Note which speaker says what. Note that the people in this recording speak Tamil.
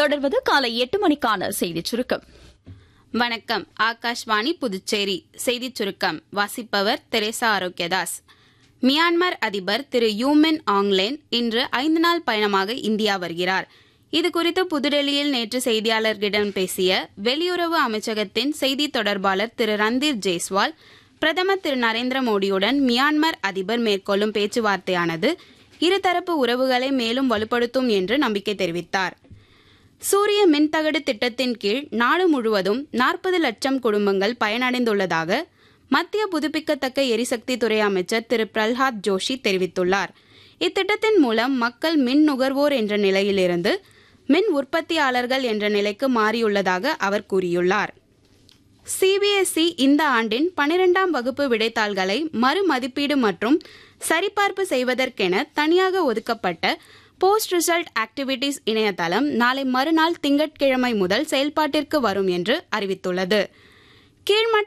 Speaker 1: தொடர்வது காலை எட்டு மணிக்கான செய்திச் சுருக்கம்
Speaker 2: வணக்கம் ஆகாஷ்வாணி புதுச்சேரி செய்திச் சுருக்கம் வாசிப்பவர் தெரேசா ஆரோக்கியதாஸ் மியான்மர் அதிபர் திரு யூமின் ஆங்லேன் இன்று ஐந்து நாள் பயணமாக இந்தியா வருகிறார் இதுகுறித்து புதுடெல்லியில் நேற்று செய்தியாளர்களிடம் பேசிய வெளியுறவு அமைச்சகத்தின் செய்தி தொடர்பாளர் திரு ரந்தீர் ஜெய்ஸ்வால் பிரதமர் திரு நரேந்திர மோடியுடன் மியான்மர் அதிபர் மேற்கொள்ளும் பேச்சுவார்த்தையானது இருதரப்பு உறவுகளை மேலும் வலுப்படுத்தும் என்று நம்பிக்கை தெரிவித்தார் சூரிய மின்தகடு திட்டத்தின் கீழ் நாடு முழுவதும் நாற்பது லட்சம் குடும்பங்கள் பயனடைந்துள்ளதாக மத்திய புதுப்பிக்கத்தக்க எரிசக்தி துறை அமைச்சர் திரு பிரல்ஹாத் ஜோஷி தெரிவித்துள்ளார் இத்திட்டத்தின் மூலம் மக்கள் மின் நுகர்வோர் என்ற நிலையிலிருந்து மின் உற்பத்தியாளர்கள் என்ற நிலைக்கு மாறியுள்ளதாக அவர் கூறியுள்ளார் சிபிஎஸ்இ இந்த ஆண்டின் பனிரெண்டாம் வகுப்பு விடைத்தாள்களை மறுமதிப்பீடு மற்றும் சரிபார்ப்பு செய்வதற்கென தனியாக ஒதுக்கப்பட்ட போஸ்ட் ரிசல்ட் ஆக்டிவிட்டீஸ் இணையதளம் நாளை மறுநாள் திங்கட்கிழமை முதல் செயல்பாட்டிற்கு வரும் என்று அறிவித்துள்ளது கீழ்மட்ட